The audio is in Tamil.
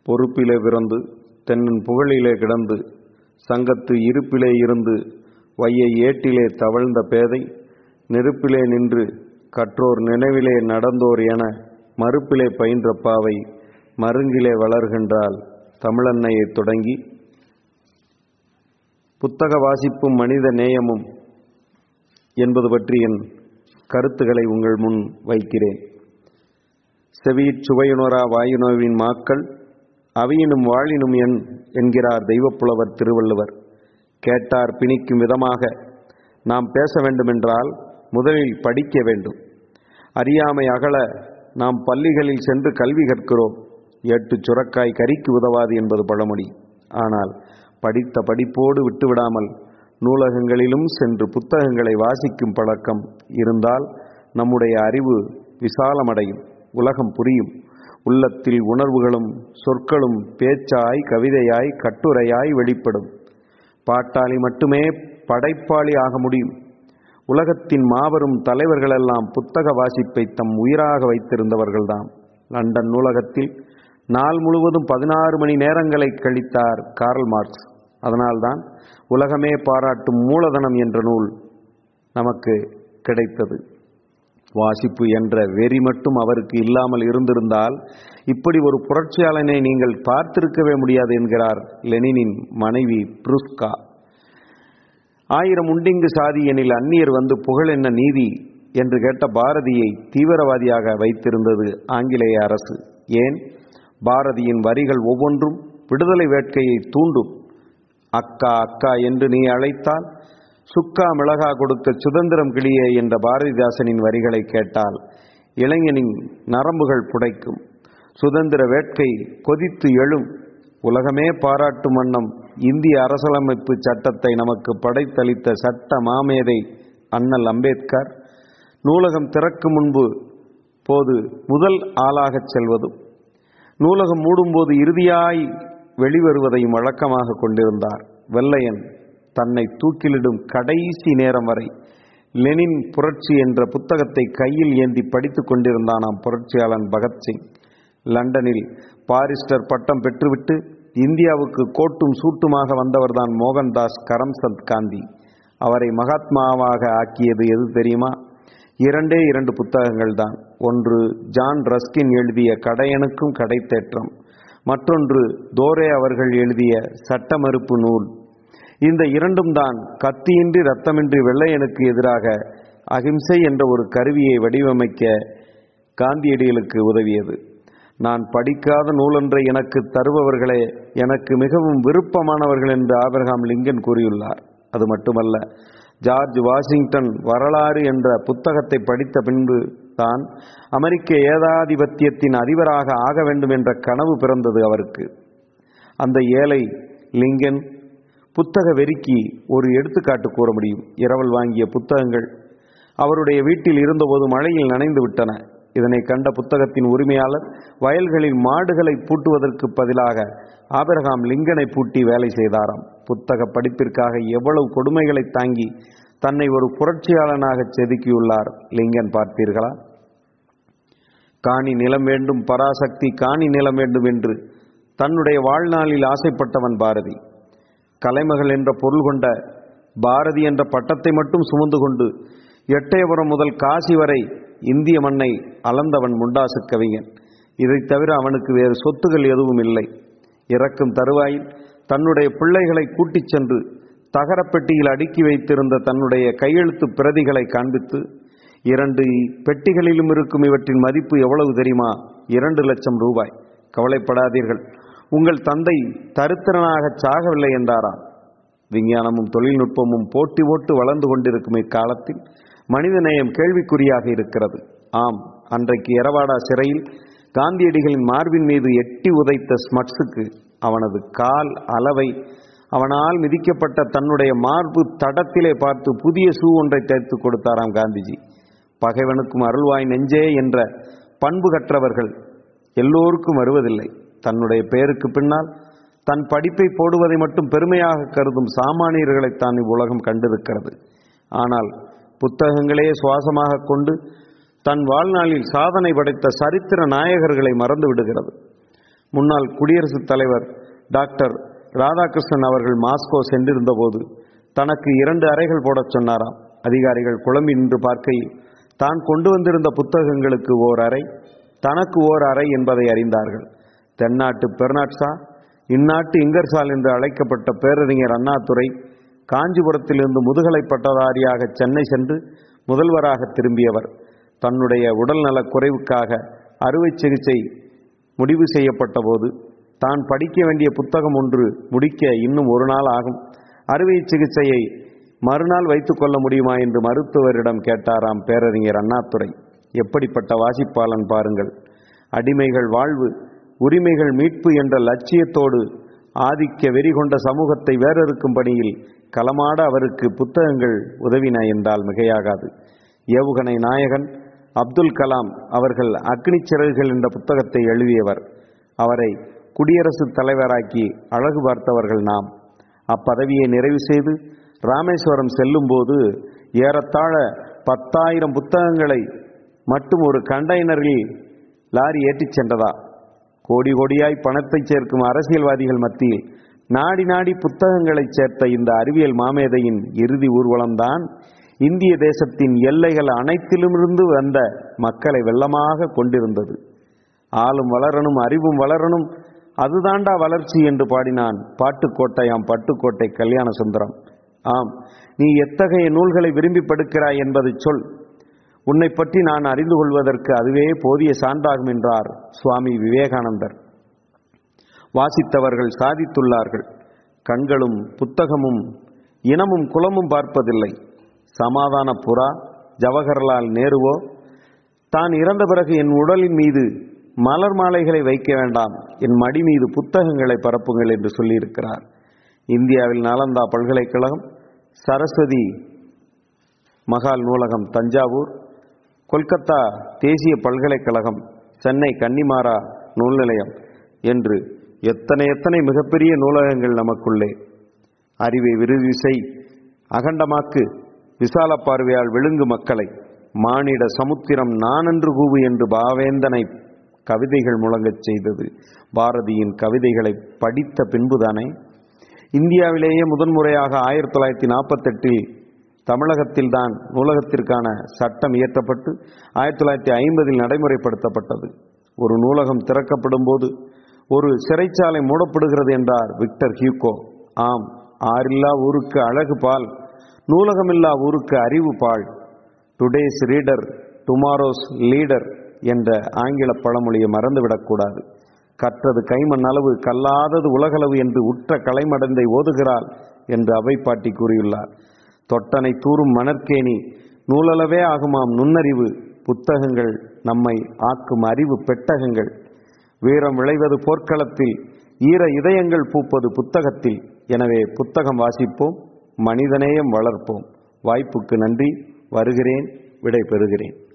பொறுப்பிலே பிறந்து தென்னன் புகழிலே கிடந்து சங்கத்து இருப்பிலே இருந்து வையை ஏட்டிலே தவழ்ந்த பேதை நெருப்பிலே நின்று கற்றோர் நினைவிலே நடந்தோர் என மறுப்பிலே பயின்ற பாவை மருங்கிலே வளர்கின்றால் தமிழன்னையை தொடங்கி புத்தக வாசிப்பும் மனித நேயமும் என்பது பற்றி என் கருத்துக்களை உங்கள் முன் வைக்கிறேன் செவியிற் சுவையுணரா வாயுணர்வின் மாக்கள் அவையினும் வாழினும் என் என்கிறார் தெய்வப்புலவர் திருவள்ளுவர் கேட்டார் பிணிக்கும் விதமாக நாம் பேச வேண்டுமென்றால் முதலில் படிக்க வேண்டும் அறியாமை அகல நாம் பள்ளிகளில் சென்று கல்வி கற்கிறோம் எட்டு சுரக்காய் கறிக்கு உதவாது என்பது பழமொழி ஆனால் படித்த படிப்போடு விட்டுவிடாமல் நூலகங்களிலும் சென்று புத்தகங்களை வாசிக்கும் பழக்கம் இருந்தால் நம்முடைய அறிவு விசாலமடையும் உலகம் புரியும் உள்ளத்தில் உணர்வுகளும் சொற்களும் பேச்சாய் கவிதையாய் கட்டுரையாய் வெளிப்படும் பாட்டாளி மட்டுமே படைப்பாளி ஆக முடியும் உலகத்தின் மாபெரும் தலைவர்களெல்லாம் புத்தக வாசிப்பை தம் உயிராக வைத்திருந்தவர்கள்தாம் லண்டன் நூலகத்தில் நாள் முழுவதும் பதினாறு மணி நேரங்களை கழித்தார் கார்ல் மார்க்ஸ் அதனால்தான் உலகமே பாராட்டும் மூலதனம் என்ற நூல் நமக்கு கிடைத்தது வாசிப்பு என்ற வெறி மட்டும் அவருக்கு இல்லாமல் இருந்திருந்தால் இப்படி ஒரு புரட்சியாளனை நீங்கள் பார்த்திருக்கவே முடியாது என்கிறார் லெனினின் மனைவி புருஸ்கா ஆயிரம் உண்டிங்கு சாதி எனில் அந்நியர் வந்து புகழ் என்ன நீதி என்று கேட்ட பாரதியை தீவிரவாதியாக வைத்திருந்தது ஆங்கிலேய அரசு ஏன் பாரதியின் வரிகள் ஒவ்வொன்றும் விடுதலை வேட்கையை தூண்டும் அக்கா அக்கா என்று நீ அழைத்தால் சுக்கா மிளகா கொடுக்க சுதந்திரம் கிளியே என்ற பாரதிதாசனின் வரிகளை கேட்டால் இளைஞனின் நரம்புகள் புடைக்கும் சுதந்திர வேட்கை கொதித்து எழும் உலகமே பாராட்டும் வண்ணம் இந்திய அரசியலமைப்பு சட்டத்தை நமக்கு படைத்தளித்த சட்ட மாமேதை அண்ணல் அம்பேத்கர் நூலகம் திறக்கும் முன்பு போது முதல் ஆளாகச் செல்வதும் நூலகம் மூடும்போது இறுதியாய் வெளிவருவதையும் வழக்கமாக கொண்டிருந்தார் வெள்ளையன் தன்னை தூக்கிலிடும் கடைசி நேரம் வரை லெனின் புரட்சி என்ற புத்தகத்தை கையில் ஏந்தி படித்துக் கொண்டிருந்தானாம் புரட்சியாளன் பகத்சிங் லண்டனில் பாரிஸ்டர் பட்டம் பெற்றுவிட்டு இந்தியாவுக்கு கோட்டும் சூட்டுமாக வந்தவர்தான் மோகன்தாஸ் கரம்சந்த் காந்தி அவரை மகாத்மாவாக ஆக்கியது எது தெரியுமா இரண்டே இரண்டு புத்தகங்கள் தான் ஒன்று ஜான் ரஸ்கின் எழுதிய கடையனுக்கும் கடைத்தேற்றம் மற்றொன்று தோரே அவர்கள் எழுதிய சட்ட மறுப்பு நூல் இந்த இரண்டும் தான் கத்தியின்றி ரத்தமின்றி வெள்ளையனுக்கு எதிராக அகிம்சை என்ற ஒரு கருவியை வடிவமைக்க காந்தியடிகளுக்கு உதவியது நான் படிக்காத நூலொன்றை எனக்கு தருபவர்களே எனக்கு மிகவும் விருப்பமானவர்கள் என்று ஆபிரகாம் லிங்கன் கூறியுள்ளார் அது மட்டுமல்ல ஜார்ஜ் வாஷிங்டன் வரலாறு என்ற புத்தகத்தை படித்த பின்பு தான் அமெரிக்க ஏகாதிபத்தியத்தின் அதிபராக ஆக வேண்டும் என்ற கனவு பிறந்தது அவருக்கு அந்த ஏழை லிங்கன் புத்தக வெறிக்கு ஒரு எடுத்துக்காட்டு கூற முடியும் இரவல் வாங்கிய புத்தகங்கள் அவருடைய வீட்டில் இருந்தபோது மழையில் நனைந்து விட்டன இதனை கண்ட புத்தகத்தின் உரிமையாளர் வயல்களில் மாடுகளை பூட்டுவதற்கு பதிலாக ஆபிரகாம் லிங்கனை பூட்டி வேலை செய்தாராம் புத்தக படிப்பிற்காக எவ்வளவு கொடுமைகளை தாங்கி தன்னை ஒரு புரட்சியாளனாக செதுக்கியுள்ளார் லிங்கன் பார்த்தீர்களா காணி நிலம் வேண்டும் பராசக்தி காணி நிலம் வேண்டும் என்று தன்னுடைய வாழ்நாளில் ஆசைப்பட்டவன் பாரதி கலைமகள் என்ற பொருள் கொண்ட பாரதி என்ற பட்டத்தை மட்டும் சுமந்து கொண்டு எட்டயபுரம் முதல் காசி வரை இந்திய மண்ணை அளந்தவன் முண்டாசு கவிஞன் இதைத் தவிர அவனுக்கு வேறு சொத்துகள் எதுவும் இல்லை இறக்கும் தருவாயில் தன்னுடைய பிள்ளைகளை கூட்டிச் சென்று தகரப்பெட்டியில் அடுக்கி வைத்திருந்த தன்னுடைய கையெழுத்து பிரதிகளை காண்பித்து இரண்டு பெட்டிகளிலும் இருக்கும் இவற்றின் மதிப்பு எவ்வளவு தெரியுமா இரண்டு லட்சம் ரூபாய் கவலைப்படாதீர்கள் உங்கள் தந்தை தரித்திரனாக சாகவில்லை என்றாராம் விஞ்ஞானமும் தொழில்நுட்பமும் போட்டி போட்டு வளர்ந்து கொண்டிருக்கும் இக்காலத்தில் மனிதநேயம் கேள்விக்குறியாக இருக்கிறது ஆம் அன்றைக்கு எரவாடா சிறையில் காந்தியடிகளின் மார்பின் மீது எட்டி உதைத்த ஸ்மட்ஸுக்கு அவனது கால் அளவை அவனால் மிதிக்கப்பட்ட தன்னுடைய மார்பு தடத்திலே பார்த்து புதிய ஷூ ஒன்றை தைத்து கொடுத்தாராம் காந்திஜி பகைவனுக்கும் அருள்வாய் நெஞ்சே என்ற பண்பு கற்றவர்கள் எல்லோருக்கும் வருவதில்லை தன்னுடைய பெயருக்கு பின்னால் தன் படிப்பை போடுவதை மட்டும் பெருமையாக கருதும் சாமானியர்களைத்தான் இவ்வுலகம் கண்டிருக்கிறது ஆனால் புத்தகங்களே சுவாசமாக கொண்டு தன் வாழ்நாளில் சாதனை படைத்த சரித்திர நாயகர்களை மறந்து விடுகிறது முன்னாள் குடியரசுத் தலைவர் டாக்டர் ராதாகிருஷ்ணன் அவர்கள் மாஸ்கோ சென்றிருந்தபோது தனக்கு இரண்டு அறைகள் போடச் சொன்னாராம் அதிகாரிகள் குழம்பி நின்று பார்க்கையில் தான் கொண்டு வந்திருந்த புத்தகங்களுக்கு ஓர் அறை தனக்கு ஓர் அறை என்பதை அறிந்தார்கள் தென்னாட்டு பெர்னாட்சா இந்நாட்டு இங்கர்சால் என்று அழைக்கப்பட்ட பேரறிஞர் அண்ணாதுரை காஞ்சிபுரத்திலிருந்து முதுகலை பட்டதாரியாக சென்னை சென்று முதல்வராக திரும்பியவர் தன்னுடைய உடல்நலக் குறைவுக்காக அறுவை சிகிச்சை முடிவு செய்யப்பட்ட போது தான் படிக்க வேண்டிய புத்தகம் ஒன்று முடிக்க இன்னும் ஒரு நாள் ஆகும் அறுவை சிகிச்சையை மறுநாள் வைத்துக் கொள்ள முடியுமா என்று மருத்துவரிடம் கேட்டாராம் பேரறிஞர் அண்ணாதுரை எப்படிப்பட்ட வாசிப்பாளன் பாருங்கள் அடிமைகள் வாழ்வு உரிமைகள் மீட்பு என்ற லட்சியத்தோடு ஆதிக்க வெறி கொண்ட சமூகத்தை வேறறுக்கும் பணியில் களமாட அவருக்கு புத்தகங்கள் உதவின என்றால் மிகையாகாது ஏவுகணை நாயகன் அப்துல் கலாம் அவர்கள் அக்னி சிறகுகள் என்ற புத்தகத்தை எழுதியவர் அவரை குடியரசுத் தலைவராக்கி அழகு பார்த்தவர்கள் நாம் அப்பதவியை நிறைவு செய்து ராமேஸ்வரம் செல்லும்போது ஏறத்தாழ பத்தாயிரம் புத்தகங்களை மட்டும் ஒரு கண்டெய்னரில் லாரி ஏற்றிச் சென்றதா கோடி கோடியாய் பணத்தை சேர்க்கும் அரசியல்வாதிகள் மத்தியில் நாடி நாடி புத்தகங்களை சேர்த்த இந்த அறிவியல் மாமேதையின் இறுதி ஊர்வலம்தான் இந்திய தேசத்தின் எல்லைகள் அனைத்திலுமிருந்து வந்த மக்களை வெள்ளமாக கொண்டிருந்தது ஆளும் வளரணும் அறிவும் வளரணும் அதுதாண்டா வளர்ச்சி என்று பாடினான் பாட்டுக்கோட்டையாம் பட்டுக்கோட்டை கல்யாண சுந்தரம் ஆம் நீ எத்தகைய நூல்களை விரும்பி படுக்கிறாய் என்பதை சொல் உன்னை பற்றி நான் அறிந்து கொள்வதற்கு அதுவே போதிய சான்றாகும் என்றார் சுவாமி விவேகானந்தர் வாசித்தவர்கள் சாதித்துள்ளார்கள் கண்களும் புத்தகமும் இனமும் குலமும் பார்ப்பதில்லை சமாதான புறா ஜவஹர்லால் நேருவோ தான் இறந்த பிறகு என் உடலின் மீது மலர் மாலைகளை வைக்க வேண்டாம் என் மடி மீது புத்தகங்களை பரப்புங்கள் என்று சொல்லியிருக்கிறார் இந்தியாவில் நாலந்தா பல்கலைக்கழகம் சரஸ்வதி மகால் நூலகம் தஞ்சாவூர் கொல்கத்தா தேசிய பல்கலைக்கழகம் சென்னை கன்னிமாரா நூல் நிலையம் என்று எத்தனை எத்தனை மிகப்பெரிய நூலகங்கள் நமக்குள்ளே அறிவை விருதி செய் அகண்டமாக்கு விசால பார்வையால் விழுங்கு மக்களை மானிட சமுத்திரம் நானென்று கூவு என்று பாவேந்தனை கவிதைகள் முழங்கச் செய்தது பாரதியின் கவிதைகளை படித்த பின்புதானே இந்தியாவிலேயே முதன்முறையாக ஆயிரத்தி தொள்ளாயிரத்தி நாற்பத்தெட்டில் தமிழகத்தில்தான் நூலகத்திற்கான சட்டம் இயற்றப்பட்டு ஆயிரத்தி தொள்ளாயிரத்தி ஐம்பதில் நடைமுறைப்படுத்தப்பட்டது ஒரு நூலகம் திறக்கப்படும் போது ஒரு சிறைச்சாலை மூடப்படுகிறது என்றார் விக்டர் ஹியூகோ ஆம் ஆறில்லா ஊருக்கு அழகு பால் நூலகமில்லா ஊருக்கு அறிவு பால் டுடேஸ் ரீடர் டுமாரோஸ் லீடர் என்ற ஆங்கில பழமொழியை மறந்துவிடக்கூடாது கற்றது கைமண் அளவு கல்லாதது உலகளவு என்று உற்ற கலைமடந்தை ஓதுகிறாள் என்று அவைப்பாட்டி கூறியுள்ளார் தொட்டனை தூரும் மணற்கேணி நூலளவே ஆகுமாம் நுண்ணறிவு புத்தகங்கள் நம்மை ஆக்கும் அறிவு பெட்டகங்கள் வீரம் விளைவது போர்க்களத்தில் ஈர இதயங்கள் பூப்பது புத்தகத்தில் எனவே புத்தகம் வாசிப்போம் மனிதநேயம் வளர்ப்போம் வாய்ப்புக்கு நன்றி வருகிறேன் விடை பெறுகிறேன்